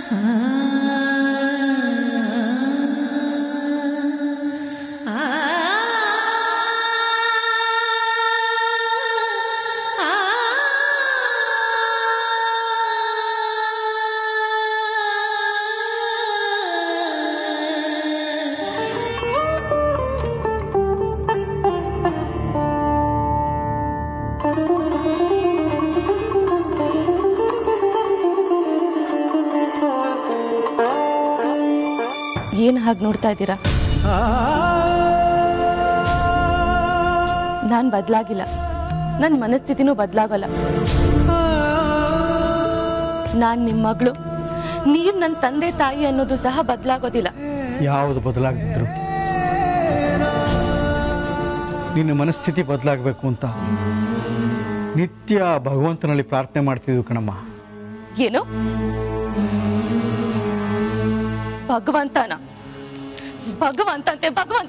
ಏನ್ ಹಾಗೆ ನೋಡ್ತಾ ಇದ್ದೀರಾ ನಾನ್ ಬದಲಾಗಿಲ್ಲ ನನ್ನ ಮನಸ್ಥಿತಿನೂ ಬದಲಾಗಲ್ಲ ನಾನ್ ನಿಮ್ಮ ಮಗಳು ನೀವ್ ನನ್ನ ತಂದೆ ತಾಯಿ ಅನ್ನೋದು ಸಹ ಬದಲಾಗೋದಿಲ್ಲ ಯಾವುದು ಬದಲಾಗ್ತಿದ್ರು ನಿನ್ನ ಮನಸ್ಥಿತಿ ಬದಲಾಗಬೇಕು ಅಂತ ನಿತ್ಯ ಭಗವಂತನಲ್ಲಿ ಪ್ರಾರ್ಥನೆ ಮಾಡ್ತಿದ್ವು ಕಣಮ್ಮ ಏನು ಭಗವಂತನ ಭಗವಂತ ಅಂತೆ ಭಗವಂತ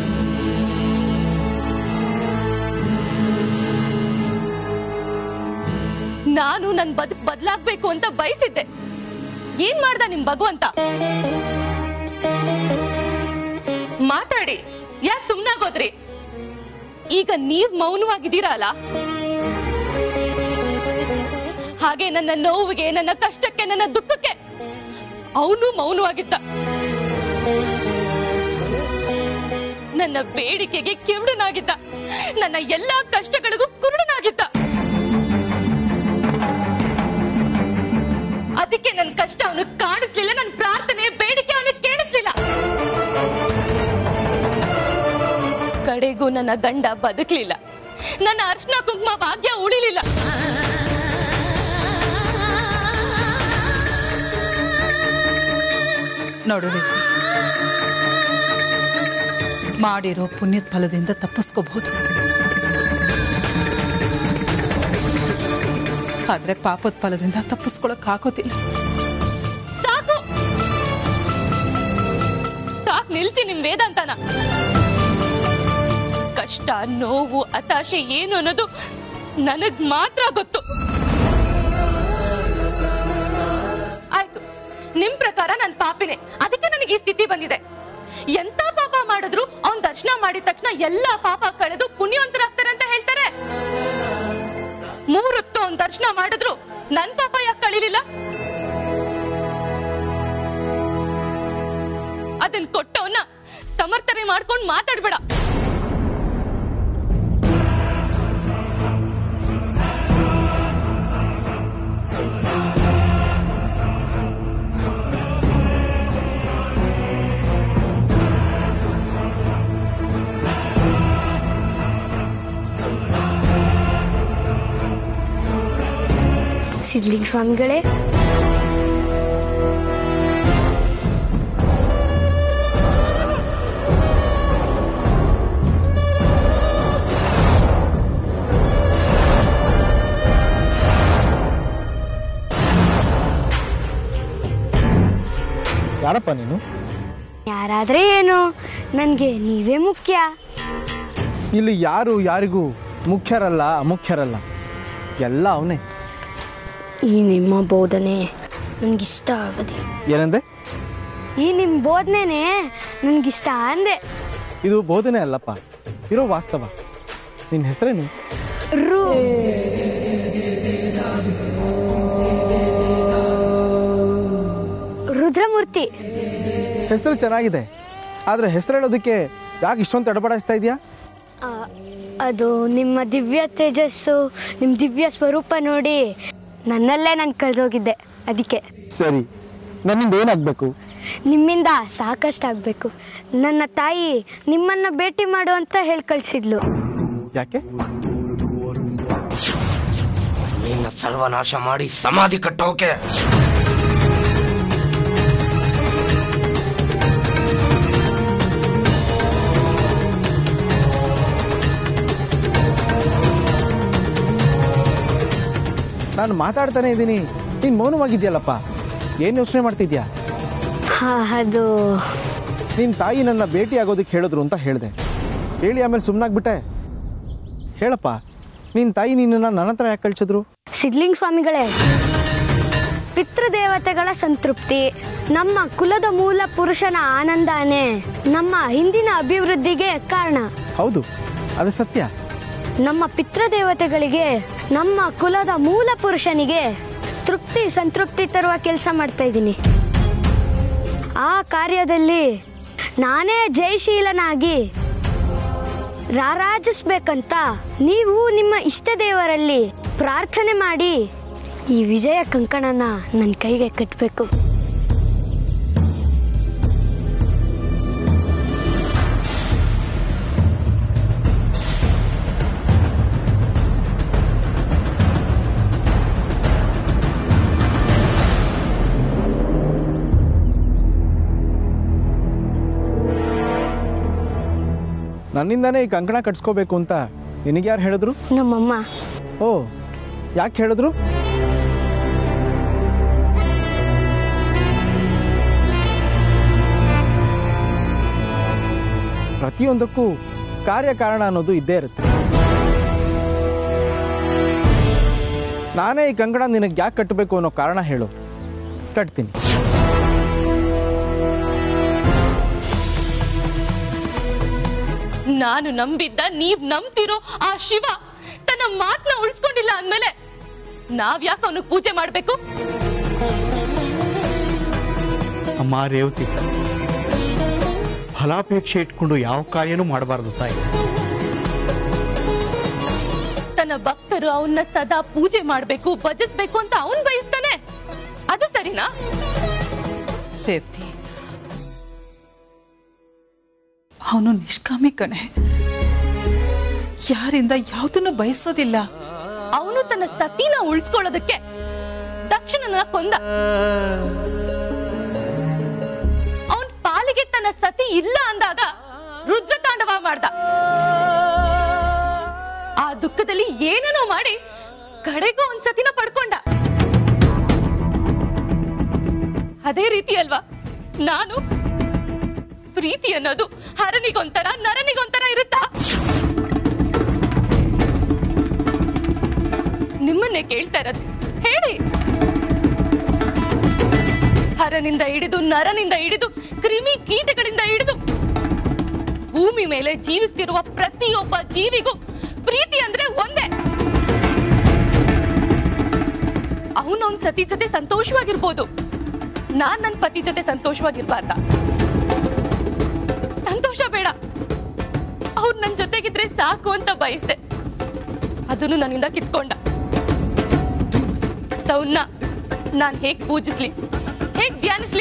ನಾನು ನನ್ ಬದುಕ್ ಬದಲಾಗ್ಬೇಕು ಅಂತ ಬಯಸಿದ್ದೆ ಏನ್ ಮಾಡ್ದ ನಿಮ್ ಭಗವಂತ ಮಾತಾಡಿ ಯಾಕೆ ಸುಮ್ನಾಗೋದ್ರಿ ಈಗ ನೀವ್ ಮೌನವಾಗಿದ್ದೀರಾ ಅಲ್ಲ ಹಾಗೆ ನನ್ನ ನೋವಿಗೆ ನನ್ನ ಕಷ್ಟಕ್ಕೆ ನನ್ನ ದುಃಖಕ್ಕೆ ಅವನು ಮೌನವಾಗಿದ್ದ ನನ್ನ ಬೇಡಿಕೆಗೆ ಕಿವುಡನಾಗಿದ್ದ ನನ್ನ ಎಲ್ಲಾ ಕಷ್ಟಗಳಿಗೂ ಕುರುಡನಾಗಿದ್ದ ಅದಕ್ಕೆ ನನ್ನ ಕಷ್ಟ ಅವನು ಕಾಣಿಸ್ಲಿಲ್ಲ ನನ್ನ ಪ್ರಾರ್ಥನೆ ಬೇಡಿಕೆ ಅವನು ಕೇಳಿಸ್ಲಿಲ್ಲ ಕಡೆಗೂ ನನ್ನ ಗಂಡ ಬದುಕ್ಲಿಲ್ಲ ನನ್ನ ಅರ್ಶನ ಕುಂಕುಮ ಭಾಗ್ಯ ಉಳಿಲಿಲ್ಲ ನೋಡು ರೇವತಿ ಮಾಡಿರೋ ಪುಣ್ಯದ ಫಲದಿಂದ ತಪ್ಪಿಸ್ಕೋಬಹುದು ಆದ್ರೆ ಪಾಪದ ಫಲದಿಂದ ತಪ್ಪಿಸ್ಕೊಳಕ್ ಆಗೋದಿಲ್ಲ ಸಾಕು ಸಾಕ್ ನಿಲ್ಸಿ ನಿಮ್ ವೇದಾಂತನ ಕಷ್ಟ ನೋವು ಹತಾಶೆ ಏನು ಅನ್ನೋದು ನನಗ್ ಮಾತ್ರ ಗೊತ್ತು ಆಯ್ತು ನಿಮ್ ಪ್ರಕಾರ ನನ್ ಪಾಪಿನೇ ಅದಕ್ಕೆ ನನಗೆ ಈ ಸ್ಥಿತಿ ಬಂದಿದೆ ಎಂತ ಪಾಪ ಮಾಡಿದ್ರು ಅವನ್ ದರ್ಶನ ಮಾಡಿದ ತಕ್ಷಣ ಎಲ್ಲಾ ಪಾಪ ಕಳೆದು ಪುಣ್ಯವಂತರಾಗ್ತಾರೆ ಅಂತ ಹೇಳ್ತಾರೆ ಮೂರೊತ್ತು ಅವ್ನ್ ದರ್ಶನ ಮಾಡಿದ್ರು ನನ್ ಪಾಪ ಯಾಕೆ ಕಳಿಲಿಲ್ಲ ಅದನ್ ಕೊಟ್ಟವನ್ನ ಸಮರ್ಥನೆ ಮಾಡ್ಕೊಂಡ್ ಮಾತಾಡ್ಬೇಡ ಸಿದ್ಲಿಂಗ ಸ್ವಾಮಿಗಳೇ ಯಾರಪ್ಪ ನೀನು ಯಾರಾದ್ರೆ ಏನು ನನಗೆ ನೀವೇ ಮುಖ್ಯ ಇಲ್ಲಿ ಯಾರು ಯಾರಿಗೂ ಮುಖ್ಯರಲ್ಲ ಅಮುಖ್ಯರಲ್ಲ ಎಲ್ಲ ಅವನೇ ಈ ನಿಮ್ಮ ಬೋಧನೆ ನನಗಿಷ್ಟ ಆಗೋದಿಲ್ಲ ಏನಂದೆ ಈ ನಿಮ್ಮ ಬೋಧನೆನೇ ನನಗಿಷ್ಟ ಅಂದೆ ಇದು ಬೋಧನೆ ಅಲ್ಲಪ್ಪ ಇರೋ ವಾಸ್ತವ ನಿನ್ನ ಹೆಸರೇನು ರು ರುದ್ರಮೂರ್ತಿ ಹೆಸರು ಚೆನ್ನಾಗಿದೆ ಆದರೆ ಹೆಸರು ಹೇಳೋದಕ್ಕೆ ಯಾಕೆ ಇಷ್ಟೊಂದು ತಡಬಡಿಸ್ತಾ ಇದೆಯಾ ಆ, ಅದು ನಿಮ್ಮ ದಿವ್ಯ ತೇಜಸ್ಸು ನಿಮ್ಮ ದಿವ್ಯ ಸ್ವರೂಪ ನೋಡಿ ನನ್ನಲ್ಲೇ ನಾನು ಕಳೆದೋಗಿದ್ದೆ ಅದಕ್ಕೆ ಸರಿ ನನ್ನಿಂದ ಏನಾಗಬೇಕು ನಿಮ್ಮಿಂದ ಸಾಕಷ್ಟಾಗಬೇಕು ನನ್ನ ತಾಯಿ ನಿಮ್ಮನ್ನ ಭೇಟಿ ಮಾಡು ಅಂತ ಹೇಳಿ ಕಳಿಸಿದ್ಲು ಯಾಕೆ ನಿನ್ನ ಸರ್ವನಾಶ ಮಾಡಿ ಸಮಾಧಿ ಕಟ್ಟೋಕೆ ನಾನು ಮಾತಾಡ್ತಾನೆ ಇದ್ದೀನಿ ನೀನು ಮೌನವಾಗಿದ್ಯಲ್ಲಪ್ಪ ಏನು ಯೋಚನೆ ಮಾಡ್ತಿದ್ಯಾ ಹಾ ಅದು ನಿನ್ನ ತಾಯಿ ನನ್ನ ಭೇಟಿ ಆಗೋದಕ್ಕೆ ಹೇಳಿದ್ರು ಅಂತ ಹೇಳಿದೆ ಹೇಳಿ ಆಮೇಲೆ ಸುಮ್ಮನಾಗ್ಬಿಟ್ಟೆ ಹೇಳಪ್ಪ ನಿನ್ನ ತಾಯಿ ನಿನ್ನನ್ನು ನನ್ನ ಹತ್ರ ಯಾಕೆ ಕಳಿಸಿದ್ರು ಸಿದ್ಲಿಂಗ ಸ್ವಾಮಿಗಳೇ ಪಿತೃದೇವತೆಗಳ ಸಂತೃಪ್ತಿ ನಮ್ಮ ಕುಲದ ಮೂಲ ಪುರುಷನ ಆನಂದನೇ ನಮ್ಮ ಹಿಂದಿನ ಅಭಿವೃದ್ಧಿಗೆ ಕಾರಣ ಹೌದು ಅದು ಸತ್ಯ ನಮ್ಮ ಪಿತೃದೇವತೆಗಳಿಗೆ ನಮ್ಮ ಕುಲದ ಮೂಲ ಪುರುಷನಿಗೆ ತೃಪ್ತಿ ಸಂತೃಪ್ತಿ ತರುವ ಕೆಲಸ ಮಾಡ್ತಾ ಇದ್ದೀನಿ ಆ ಕಾರ್ಯದಲ್ಲಿ ನಾನೇ ಜಯಶೀಲನಾಗಿ ರಾರಾಜಿಸ್ಬೇಕಂತ ನೀವು ನಿಮ್ಮ ಇಷ್ಟ ದೇವರಲ್ಲಿ ಪ್ರಾರ್ಥನೆ ಮಾಡಿ ಈ ವಿಜಯ ಕಂಕಣನ ನನ್ನ ಕೈಗೆ ಕಟ್ಟಬೇಕು ನನ್ನಿಂದಾನೇ ಈ ಕಂಕಣ ಕಟ್ಸ್ಕೋಬೇಕು ಅಂತ ನಿನಗೆ ಯಾರು ಹೇಳಿದ್ರು ನಮ್ಮಮ್ಮ ಓ ಯಾಕೆ ಹೇಳಿದ್ರು ಪ್ರತಿಯೊಂದಕ್ಕೂ ಕಾರ್ಯಕಾರಣ ಅನ್ನೋದು ಇದ್ದೇ ಇರುತ್ತೆ ನಾನೇ ಈ ಕಂಕಣ ನಿನಗೆ ಯಾಕೆ ಕಟ್ಟಬೇಕು ಅನ್ನೋ ಕಾರಣ ಹೇಳು ಕಟ್ತೀನಿ ನಾನು ನಂಬಿದ್ದ ನೀವ್ ನಂಬ್ತಿರೋ ಆ ಶಿವ ತನ್ನ ಮಾತನ್ನ ಉಳಿಸ್ಕೊಂಡಿಲ್ಲ ಅಂದ್ಮೇಲೆ ನಾವ್ ಯಾಕೆ ಅವನಿಗೆ ಪೂಜೆ ಮಾಡ್ಬೇಕು ಅಮ್ಮ ರೇವತಿ ಫಲಾಪೇಕ್ಷೆ ಇಟ್ಕೊಂಡು ಯಾವ ಕಾರ್ಯನೂ ಮಾಡಬಾರ್ದು ತಾಯಿ ತನ್ನ ಭಕ್ತರು ಅವನ್ನ ಸದಾ ಪೂಜೆ ಮಾಡ್ಬೇಕು ಭಜಿಸ್ಬೇಕು ಅಂತ ಅವನ್ ಬಯಸ್ತಾನೆ ಅದು ಸರಿನಾ ರೇವತಿ ಅವನು ನಿಷ್ಕಾಮಿ ಕಣೆ ಯಾರಿಂದ ಯಾವುದನ್ನು ಬಯಸೋದಿಲ್ಲ ಅವನು ತನ್ನ ಸತಿನ ಉಳಿಸ್ಕೊಳ್ಳೋದಕ್ಕೆ ದಕ್ಷಿಣನ ಕೊಂದ ಅವನ್ ಪಾಲಿಗೆ ತನ್ನ ಸತಿ ಇಲ್ಲ ಅಂದಾಗ ರುದ್ರತಾಂಡವ ಮಾಡ್ದ ಆ ದುಃಖದಲ್ಲಿ ಏನೇನೋ ಮಾಡಿ ಕಡೆಗೂ ಒಂದ್ ಸತಿನ ಪಡ್ಕೊಂಡ ಅದೇ ರೀತಿ ಅಲ್ವಾ ನಾನು ಪ್ರೀತಿ ಅನ್ನೋದು ಹರನಿಗೊಂಥರ ನರನಿಗೊಂಥರ ಇರುತ್ತಾ ನಿಮ್ಮನ್ನೇ ಕೇಳ್ತಾ ಇರೋದು ಹೇಳಿ ಹರನಿಂದ ಹಿಡಿದು ನರನಿಂದ ಹಿಡಿದು ಕ್ರಿಮಿ ಕೀಟಗಳಿಂದ ಹಿಡಿದು ಭೂಮಿ ಮೇಲೆ ಜೀವಿಸ್ತಿರುವ ಪ್ರತಿಯೊಬ್ಬ ಜೀವಿಗೂ ಪ್ರೀತಿ ಅಂದ್ರೆ ಒಂದೇ ಅವನವನ್ ಸತಿ ಜೊತೆ ಸಂತೋಷವಾಗಿರ್ಬೋದು ನಾನ್ ನನ್ನ ಪತಿ ಜೊತೆ ಸಂತೋಷವಾಗಿರ್ಬಾರ್ದ ಸಂತೋಷ ಬೇಡ ಅವ್ರು ನನ್ ಜೊತೆಗಿದ್ರೆ ಸಾಕು ಅಂತ ಬಯಸ್ದೆ ಅದನ್ನು ನನ್ನಿಂದ ಕಿತ್ಕೊಂಡ ಅವನ್ನ ನಾನ್ ಹೇಗ್ ಪೂಜಿಸ್ಲಿ ಹೇಗ್ ಧ್ಯಾನಿಸ್ಲಿ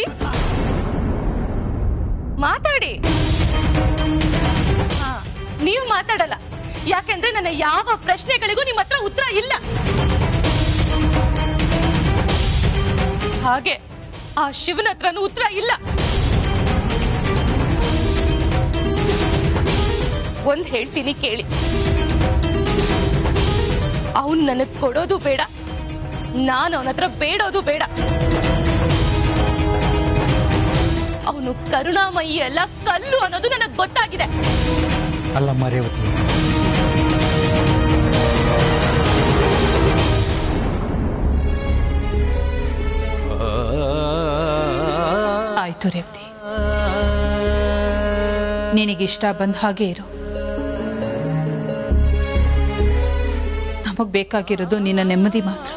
ಮಾತಾಡಿ ಹಾ, ನೀವು ಮಾತಾಡಲ್ಲ ಯಾಕೆಂದ್ರೆ ನನ್ನ ಯಾವ ಪ್ರಶ್ನೆಗಳಿಗೂ ನಿಮ್ಮ ಹತ್ರ ಉತ್ತರ ಇಲ್ಲ ಹಾಗೆ ಆ ಶಿವನ ಹತ್ರನೂ ಉತ್ತರ ಇಲ್ಲ ಒಂದ್ ಹೇಳ್ತೀನಿ ಕೇಳಿ ಅವನ್ ನನಗ್ ಕೊಡೋದು ಬೇಡ ನಾನು ಅವನ ಹತ್ರ ಬೇಡೋದು ಬೇಡ ಅವನು ಕರುಣಾಮಯಿ ಅಲ್ಲ ಕಲ್ಲು ಅನ್ನೋದು ನನಗ್ ಗೊತ್ತಾಗಿದೆ ಅಲ್ಲಮ್ಮ ರೇವತಿ ಆಯ್ತು ರೇವತಿ ನಿನಗಿಷ್ಟ ಬಂದ ಹಾಗೆ ಇರು ನಮಗ್ ಬೇಕಾಗಿರೋದು ನಿನ್ನ ನೆಮ್ಮದಿ ಮಾತ್ರ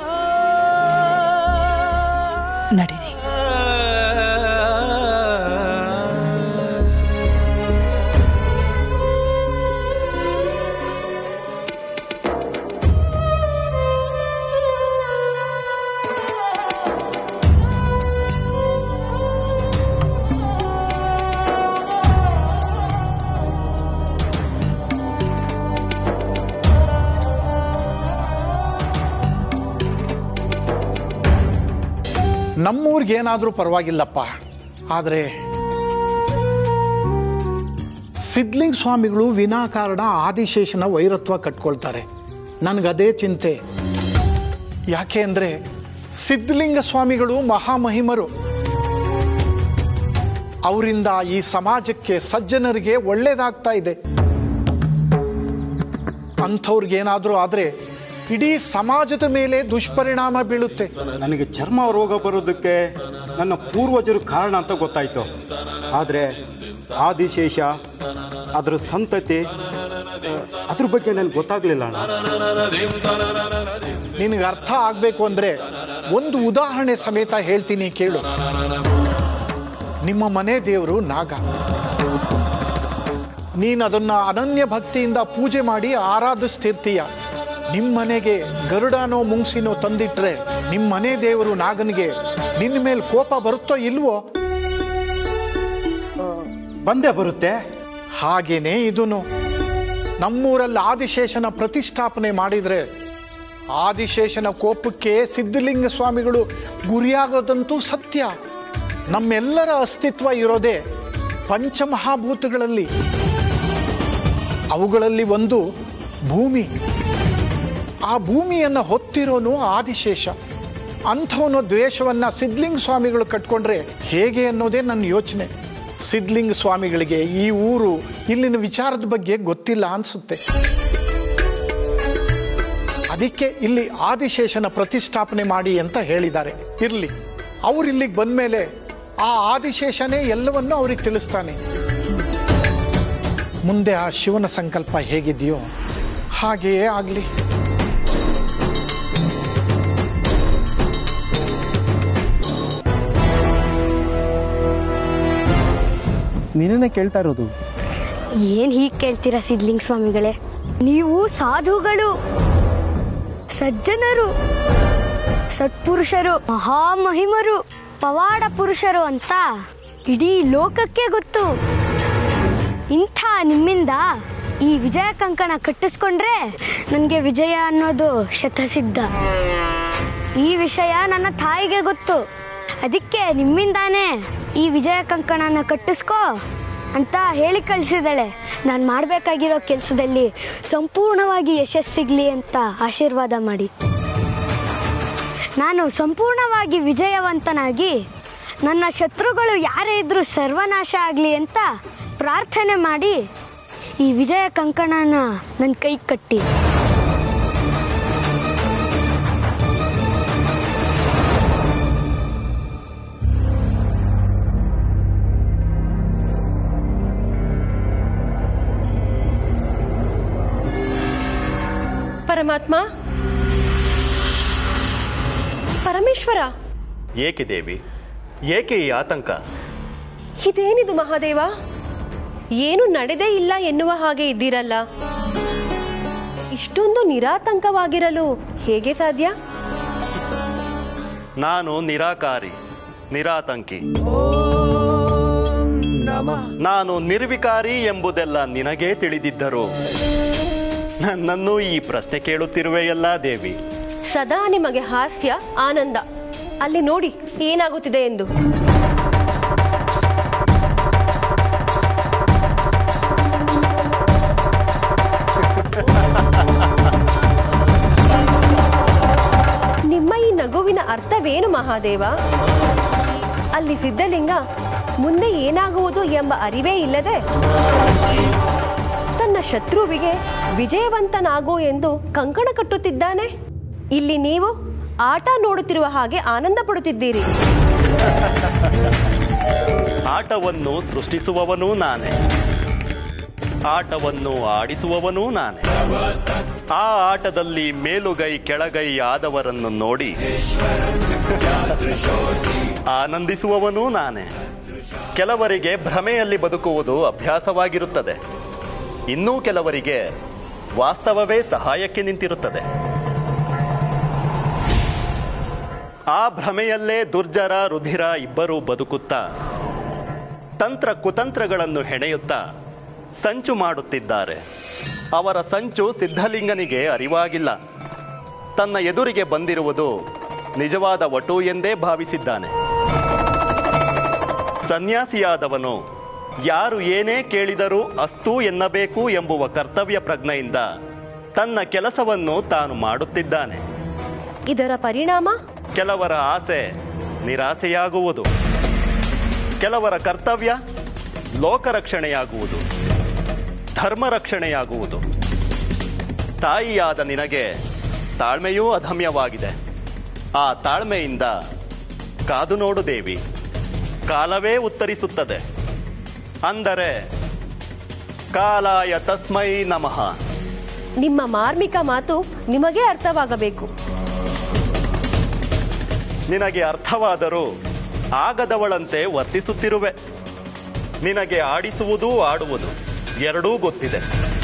ನಡೀರಿ ನಮ್ಮೂರಿಗೆ ಏನಾದರೂ ಪರವಾಗಿಲ್ಲಪ್ಪ ಆದರೆ ಸಿದ್ಲಿಂಗ ಸ್ವಾಮಿಗಳು ವಿನಾಕಾರಣ ಆದಿಶೇಷನ ವೈರತ್ವ ಕಟ್ಕೊಳ್ತಾರೆ ನನಗದೇ ಚಿಂತೆ ಯಾಕೆ ಅಂದರೆ ಸಿದ್ಧಲಿಂಗ ಸ್ವಾಮಿಗಳು ಮಹಾಮಹಿಮರು ಅವರಿಂದ ಈ ಸಮಾಜಕ್ಕೆ ಸಜ್ಜನರಿಗೆ ಒಳ್ಳೇದಾಗ್ತಾ ಇದೆ ಅಂಥವ್ರಿಗೇನಾದರೂ ಆದರೆ ಇಡೀ ಸಮಾಜದ ಮೇಲೆ ದುಷ್ಪರಿಣಾಮ ಬೀಳುತ್ತೆ ನನಗೆ ಚರ್ಮ ರೋಗ ಬರೋದಕ್ಕೆ ನನ್ನ ಪೂರ್ವಜರು ಕಾರಣ ಅಂತ ಗೊತ್ತಾಯ್ತು ಆದರೆ ಆದಿಶೇಷ ಅದರ ಸಂತತಿ ಆ, ಅದ್ರ ಬಗ್ಗೆ ನನಗೆ ಗೊತ್ತಾಗ್ಲಿಲ್ಲ ಅಣ್ಣ ನಿನಗೆ ಅರ್ಥ ಆಗಬೇಕು ಅಂದರೆ ಒಂದು ಉದಾಹರಣೆ ಸಮೇತ ಹೇಳ್ತೀನಿ ಕೇಳು ನಿಮ್ಮ ಮನೆ ದೇವರು ನಾಗ ನೀನು ಅದನ್ನು ಅನನ್ಯ ಭಕ್ತಿಯಿಂದ ಪೂಜೆ ಮಾಡಿ ಆರಾಧಿಸ್ತಿರ್ತೀಯ ನಿಮ್ಮ ಮನೆಗೆ ಗರುಡನೋ ಮುಂಗ್ಸಿನೋ ತಂದಿಟ್ರೆ ನಿಮ್ಮ ಮನೆ ದೇವರು ನಾಗನಿಗೆ ನಿನ್ನ ಮೇಲೆ ಕೋಪ ಬರುತ್ತೋ ಇಲ್ವೋ ಬಂದೇ ಬರುತ್ತೆ ಹಾಗೇನೆ ಇದನ್ನು ನಮ್ಮೂರಲ್ಲಿ ಆದಿಶೇಷನ ಪ್ರತಿಷ್ಠಾಪನೆ ಮಾಡಿದರೆ ಆದಿಶೇಷನ ಕೋಪಕ್ಕೆ ಸಿದ್ಧಲಿಂಗ ಸ್ವಾಮಿಗಳು ಗುರಿಯಾಗೋದಂತೂ ಸತ್ಯ ನಮ್ಮೆಲ್ಲರ ಅಸ್ತಿತ್ವ ಇರೋದೇ ಪಂಚಮಹಾಭೂತಗಳಲ್ಲಿ ಅವುಗಳಲ್ಲಿ ಒಂದು ಭೂಮಿ ಆ ಭೂಮಿಯನ್ನು ಹೊತ್ತಿರೋನು ಆದಿಶೇಷ ಅಂಥವನು ದ್ವೇಷವನ್ನು ಸಿದ್ಧಲಿಂಗ ಸ್ವಾಮಿಗಳು ಕಟ್ಕೊಂಡ್ರೆ ಹೇಗೆ ಅನ್ನೋದೇ ನನ್ನ ಯೋಚನೆ ಸಿದ್ಧಲಿಂಗ ಸ್ವಾಮಿಗಳಿಗೆ ಈ ಊರು ಇಲ್ಲಿನ ವಿಚಾರದ ಬಗ್ಗೆ ಗೊತ್ತಿಲ್ಲ ಅನ್ಸುತ್ತೆ ಅದಕ್ಕೆ ಇಲ್ಲಿ ಆದಿಶೇಷನ ಪ್ರತಿಷ್ಠಾಪನೆ ಮಾಡಿ ಅಂತ ಹೇಳಿದ್ದಾರೆ ಇರಲಿ ಅವ್ರು ಇಲ್ಲಿಗೆ ಬಂದ್ಮೇಲೆ ಆ ಆದಿಶೇಷನೇ ಎಲ್ಲವನ್ನೂ ಅವ್ರಿಗೆ ತಿಳಿಸ್ತಾನೆ ಮುಂದೆ ಆ ಶಿವನ ಸಂಕಲ್ಪ ಹೇಗಿದೆಯೋ ಹಾಗೆಯೇ ಆಗಲಿ ನಿನ್ನೆ ಕೇಳ್ತಾ ಇರೋದು ಏನ್ ಹೀಗೆ ಕೇಳ್ತೀರಾ ಸಿದ್ಲಿಂಗ ಸ್ವಾಮಿಗಳೇ ನೀವು ಸಾಧುಗಳು ಸಜ್ಜನರು ಸತ್ಪುರುಷರು ಮಹಾಮಹಿಮರು ಪವಾಡ ಪುರುಷರು ಅಂತ ಇಡೀ ಲೋಕಕ್ಕೆ ಗೊತ್ತು ಇಂಥ ನಿಮ್ಮಿಂದ ಈ ವಿಜಯ ಕಂಕಣ ಕಟ್ಟಿಸ್ಕೊಂಡ್ರೆ ನನಗೆ ವಿಜಯ ಅನ್ನೋದು ಶತಸಿದ್ಧ ಈ ವಿಷಯ ನನ್ನ ತಾಯಿಗೆ ಗೊತ್ತು ಅದಕ್ಕೆ ನಿಮ್ಮಿಂದಾನೇ ಈ ವಿಜಯ ಕಂಕಣನ ಕಟ್ಟಿಸ್ಕೋ ಅಂತ ಹೇಳಿ ಕಳಿಸಿದಾಳೆ ನಾನು ಮಾಡಬೇಕಾಗಿರೋ ಕೆಲಸದಲ್ಲಿ ಸಂಪೂರ್ಣವಾಗಿ ಯಶಸ್ಸಿಗ್ಲಿ ಅಂತ ಆಶೀರ್ವಾದ ಮಾಡಿ ನಾನು ಸಂಪೂರ್ಣವಾಗಿ ವಿಜಯವಂತನಾಗಿ ನನ್ನ ಶತ್ರುಗಳು ಯಾರೇ ಇದ್ರೂ ಸರ್ವನಾಶ ಆಗಲಿ ಅಂತ ಪ್ರಾರ್ಥನೆ ಮಾಡಿ ಈ ವಿಜಯ ಕಂಕಣನ ನನ್ನ ಕೈ ಕಟ್ಟಿ ಪರಮಾತ್ಮ ಪರಮೇಶ್ವರ ಏಕೆ ದೇವಿ ಏಕೆ ಈ ಆತಂಕ ಇದೇನಿದು ಮಹಾದೇವ ಏನು ನಡೆದೇ ಇಲ್ಲ ಎನ್ನುವ ಹಾಗೆ ಇದ್ದೀರಲ್ಲ ಇಷ್ಟೊಂದು ನಿರಾತಂಕವಾಗಿರಲು ಹೇಗೆ ಸಾಧ್ಯ ನಾನು ನಿರಾಕಾರಿ ನಿರಾತಂಕಿ ನಾನು ನಿರ್ವಿಕಾರಿ ಎಂಬುದೆಲ್ಲ ನಿನಗೇ ತಿಳಿದಿದ್ದರು ನನ್ನನ್ನು ಈ ಪ್ರಶ್ನೆ ಕೇಳುತ್ತಿರುವೆಯಲ್ಲ ದೇವಿ ಸದಾ ನಿಮಗೆ ಹಾಸ್ಯ ಆನಂದ ಅಲ್ಲಿ ನೋಡಿ ಏನಾಗುತ್ತಿದೆ ಎಂದು ನಿಮ್ಮ ಈ ನಗುವಿನ ಅರ್ಥವೇನು ಮಹಾದೇವ ಅಲ್ಲಿ ಸಿದ್ಧಲಿಂಗ ಮುಂದೆ ಏನಾಗುವುದು ಎಂಬ ಅರಿವೇ ಇಲ್ಲದೆ ತನ್ನ ಶತ್ರುವಿಗೆ ವಿಜಯವಂತನಾಗು ಎಂದು ಕಂಕಣ ಕಟ್ಟುತ್ತಿದ್ದಾನೆ ಇಲ್ಲಿ ನೀವು ಆಟ ನೋಡುತ್ತಿರುವ ಹಾಗೆ ಆನಂದ ಪಡುತ್ತಿದ್ದೀರಿ ಆಟವನ್ನು ಸೃಷ್ಟಿಸುವವನೂ ನಾನೇ ಆಟವನ್ನು ಆಡಿಸುವವನೂ ನಾನೇ ಆ ಆಟದಲ್ಲಿ ಮೇಲುಗೈ ಕೆಳಗೈ ಆದವರನ್ನು ನೋಡಿ ಆನಂದಿಸುವವನೂ ನಾನೇ ಕೆಲವರಿಗೆ ಭ್ರಮೆಯಲ್ಲಿ ಬದುಕುವುದು ಅಭ್ಯಾಸವಾಗಿರುತ್ತದೆ ಇನ್ನೂ ಕೆಲವರಿಗೆ ವಾಸ್ತವವೇ ಸಹಾಯಕ್ಕೆ ನಿಂತಿರುತ್ತದೆ ಆ ಭ್ರಮೆಯಲ್ಲೇ ದುರ್ಜರ ರುಧಿರ ಇಬ್ಬರೂ ಬದುಕುತ್ತಾ ತಂತ್ರ ಕುತಂತ್ರಗಳನ್ನು ಹೆಣೆಯುತ್ತಾ ಸಂಚು ಮಾಡುತ್ತಿದ್ದಾರೆ ಅವರ ಸಂಚು ಸಿದ್ಧಲಿಂಗನಿಗೆ ಅರಿವಾಗಿಲ್ಲ ತನ್ನ ಎದುರಿಗೆ ಬಂದಿರುವುದು ನಿಜವಾದ ವಟು ಎಂದೇ ಭಾವಿಸಿದ್ದಾನೆ ಸನ್ಯಾಸಿಯಾದವನು ಯಾರು ಏನೇ ಕೇಳಿದರೂ ಅಸ್ತು ಎನ್ನಬೇಕು ಎಂಬುವ ಕರ್ತವ್ಯ ಪ್ರಜ್ಞೆಯಿಂದ ತನ್ನ ಕೆಲಸವನ್ನು ತಾನು ಮಾಡುತ್ತಿದ್ದಾನೆ ಇದರ ಪರಿಣಾಮ ಕೆಲವರ ಆಸೆ ನಿರಾಸೆಯಾಗುವುದು ಕೆಲವರ ಕರ್ತವ್ಯ ಲೋಕರಕ್ಷಣೆಯಾಗುವುದು ಧರ್ಮ ರಕ್ಷಣೆಯಾಗುವುದು ತಾಯಿಯಾದ ನಿನಗೆ ತಾಳ್ಮೆಯೂ ಅಧಮ್ಯವಾಗಿದೆ ಆ ತಾಳ್ಮೆಯಿಂದ ಕಾದು ನೋಡು ದೇವಿ ಕಾಲವೇ ಉತ್ತರಿಸುತ್ತದೆ ಅಂದರೆ ಕಾಲಾಯ ತಸ್ಮೈ ನಮಃ ನಿಮ್ಮ ಮಾರ್ಮಿಕ ಮಾತು ನಿಮಗೇ ಅರ್ಥವಾಗಬೇಕು ನಿನಗೆ ಅರ್ಥವಾದರೂ ಆಗದವಳಂತೆ ವರ್ತಿಸುತ್ತಿರುವೆ ನಿನಗೆ ಆಡಿಸುವುದು ಆಡುವುದು ಎರಡೂ ಗೊತ್ತಿದೆ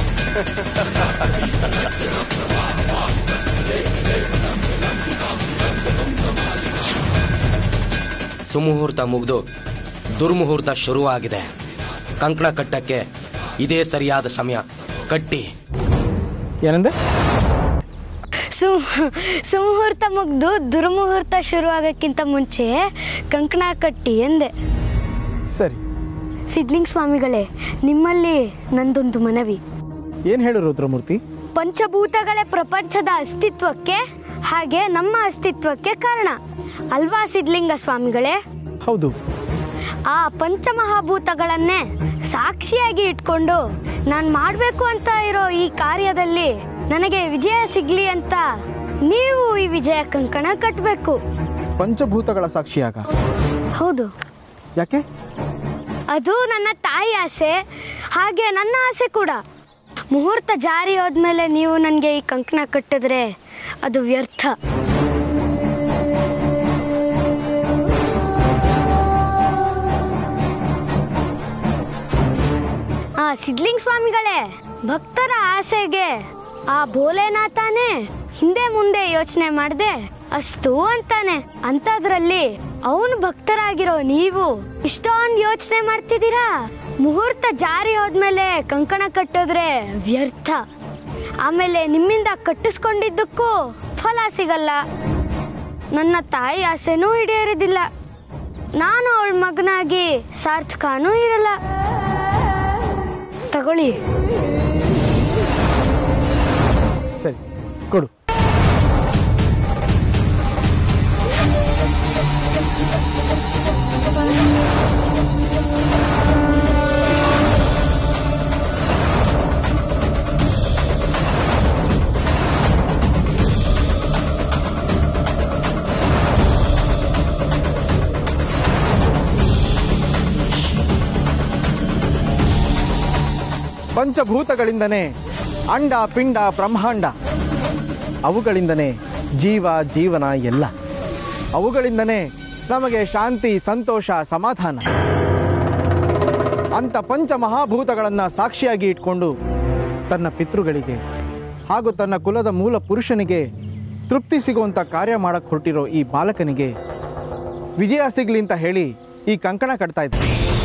ಸುಮುಹೂರ್ತ ಮುಗಿದು ದುರ್ಮುಹೂರ್ತ ಶುರುವಾಗಿದೆ ಕಂಕಣ ಕಟ್ಟಕ್ಕೆ ಇದೇ ಸರಿಯಾದ ಸಮಯ ಕಟ್ಟಿ ಏನಂದೆ ಸು ಸುಮುಹೂರ್ತ ಮುಗ್ದು ದುರ್ಮುಹೂರ್ತ ಶುರುವಾಗಕ್ಕಿಂತ ಮುಂಚೆ ಕಂಕಣ ಕಟ್ಟಿ ಎಂದೆ ಸರಿ ಸಿದ್ಲಿಂಗ್ ಸ್ವಾಮಿಗಳೇ ನಿಮ್ಮಲ್ಲಿ ನಂದೊಂದು ಮನವಿ ಏನು ಹೇಳು ರುದ್ರಮೂರ್ತಿ ಪಂಚಭೂತಗಳೇ ಪ್ರಪಂಚದ ಅಸ್ತಿತ್ವಕ್ಕೆ ಹಾಗೆ ನಮ್ಮ ಅಸ್ತಿತ್ವಕ್ಕೆ ಕಾರಣ ಅಲ್ವಾ ಸಿದ್ಲಿಂಗ ಸ್ವಾಮಿಗಳೇ ಹೌದು ಆ ಪಂಚಮಹಾಭೂತಗಳನ್ನೇ ಸಾಕ್ಷಿಯಾಗಿ ಇಟ್ಕೊಂಡು ನಾನು ಮಾಡಬೇಕು ಅಂತ ಇರೋ ಈ ಕಾರ್ಯದಲ್ಲಿ ನನಗೆ ವಿಜಯ ಸಿಗ್ಲಿ ಅಂತ ನೀವು ಈ ವಿಜಯ ಕಂಕಣ ಕಟ್ಟಬೇಕು ಪಂಚಭೂತಗಳ ಸಾಕ್ಷಿಯಾಗ ಹೌದು ಯಾಕೆ ಅದು ನನ್ನ ತಾಯಿ ಆಸೆ ಹಾಗೆ ನನ್ನ ಆಸೆ ಕೂಡ ಮುಹೂರ್ತ ಜಾರಿ ಹೋದ್ಮೇಲೆ ನೀವು ನನಗೆ ಈ ಕಂಕಣ ಕಟ್ಟಿದ್ರೆ ಅದು ವ್ಯರ್ಥ ಆ ಸಿದ್ಲಿಂಗ್ ಸ್ವಾಮಿಗಳೇ ಭಕ್ತರ ಆಸೆಗೆ ಆ ಭೋಲೆನಾಥಾನೇ ಹಿಂದೆ ಮುಂದೆ ಯೋಚನೆ ಮಾಡದೆ ಅಸ್ತು ಅಂತಾನೆ ಅಂತದ್ರಲ್ಲಿ ಅವನು ಭಕ್ತರಾಗಿರೋ ನೀವು ಇಷ್ಟೊಂದು ಯೋಚನೆ ಮಾಡ್ತಿದ್ದೀರಾ ಮುಹೂರ್ತ ಜಾರಿ ಹೋದ್ಮೇಲೆ ಕಂಕಣ ಕಟ್ಟಿದ್ರೆ ವ್ಯರ್ಥ ಆಮೇಲೆ ನಿಮ್ಮಿಂದ ಕಟ್ಟಿಸ್ಕೊಂಡಿದ್ದಕ್ಕೂ ಫಲ ಸಿಗಲ್ಲ ನನ್ನ ತಾಯಿ ಆಸೆನೂ ಈಡೇರಿದಿಲ್ಲ ನಾನು ಅವಳ ಮಗನಾಗಿ ಸಾರ್ಥಕನೂ ಇರಲ್ಲ ತಗೊಳ್ಳಿ ಸರಿ ಕೊಡು ಪಂಚಭೂತಗಳಿಂದನೇ ಅಂಡ ಪಿಂಡ ಬ್ರಹ್ಮಾಂಡ ಅವುಗಳಿಂದನೇ ಜೀವ ಜೀವನ ಎಲ್ಲ ಅವುಗಳಿಂದನೇ ನಮಗೆ ಶಾಂತಿ ಸಂತೋಷ ಸಮಾಧಾನ ಅಂತ ಪಂಚ ಮಹಾಭೂತಗಳನ್ನ ಸಾಕ್ಷಿಯಾಗಿ ಇಟ್ಕೊಂಡು ತನ್ನ ಪಿತೃಗಳಿಗೆ ಹಾಗೂ ತನ್ನ ಕುಲದ ಮೂಲ ಪುರುಷನಿಗೆ ತೃಪ್ತಿ ಸಿಗುವಂತ ಕಾರ್ಯ ಮಾಡಕ್ ಹೊರಟಿರೋ ಈ ಬಾಲಕನಿಗೆ ವಿಜಯ ಸಿಗ್ಲಿ ಅಂತ ಹೇಳಿ ಈ ಕಂಕಣ ಕಟ್ತಾ ಇದ್ದ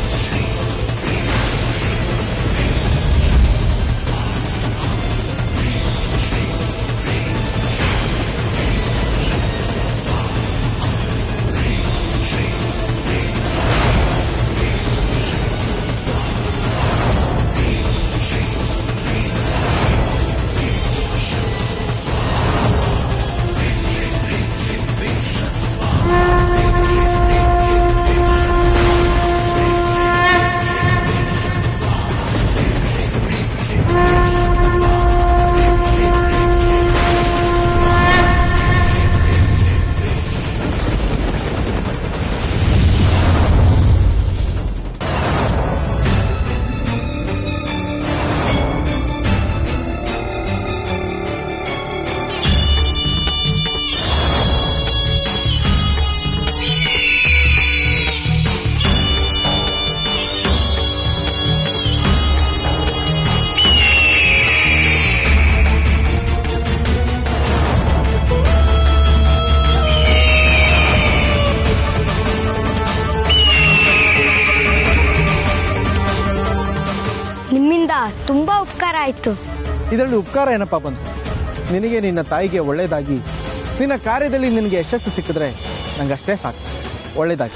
ನಿಮ್ಮಿಂದ ತುಂಬಾ ಉಪಕಾರ ಆಯ್ತು ಇದರಲ್ಲಿ ಉಪಕಾರ ಏನಪ್ಪ ಬಂತು ನಿನಗೆ ನಿನ್ನ ತಾಯಿಗೆ ಒಳ್ಳೇದಾಗಿ ನಿನ್ನ ಕಾರ್ಯದಲ್ಲಿ ನಿನಗೆ ಯಶಸ್ಸು ಸಿಕ್ಕಿದ್ರೆ ನಂಗಷ್ಟೇ ಸಾಕು ಒಳ್ಳೇದಾಗಿ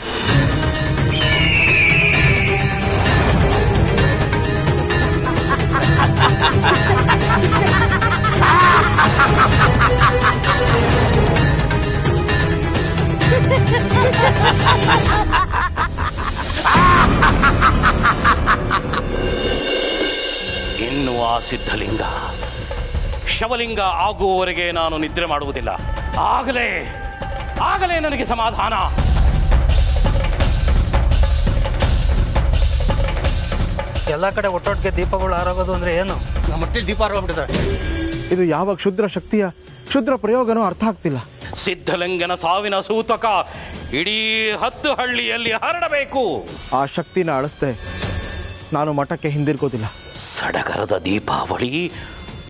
ಇನ್ನು ಆ ಸಿದ್ಧಲಿಂಗ ಶವಲಿಂಗ ಆಗುವವರೆಗೆ ನಾನು ನಿದ್ರೆ ಮಾಡುವುದಿಲ್ಲ ಆಗಲೇ ಆಗಲೇ ನನಗೆ ಸಮಾಧಾನ ಎಲ್ಲ ಕಡೆ ಒಟ್ಟೊಟ್ಟಿಗೆ ದೀಪಗಳು ಹಾರಾಗೋದು ಅಂದ್ರೆ ಏನು ನಮ್ಮ ಮಟ್ಟಿಗೆ ದೀಪ ಆರೋಗ್ಬಿಟ್ಟಿದೆ ಇದು ಯಾವ ಕ್ಷುದ್ರ ಶಕ್ತಿಯ ಕ್ಷುದ್ರ ಪ್ರಯೋಗನೂ ಅರ್ಥ ಆಗ್ತಿಲ್ಲ ಸಿದ್ಧಲಿಂಗನ ಸಾವಿನ ಸೂತಕ ಇಡೀ ಹತ್ತು ಹಳ್ಳಿಯಲ್ಲಿ ಹರಡಬೇಕು ಆ ಶಕ್ತಿನ ಅಳಿಸ್ದೆ ನಾನು ಮಠಕ್ಕೆ ಹಿಂದಿರ್ಗೋದಿಲ್ಲ ಸಡಗರದ ದೀಪಾವಳಿ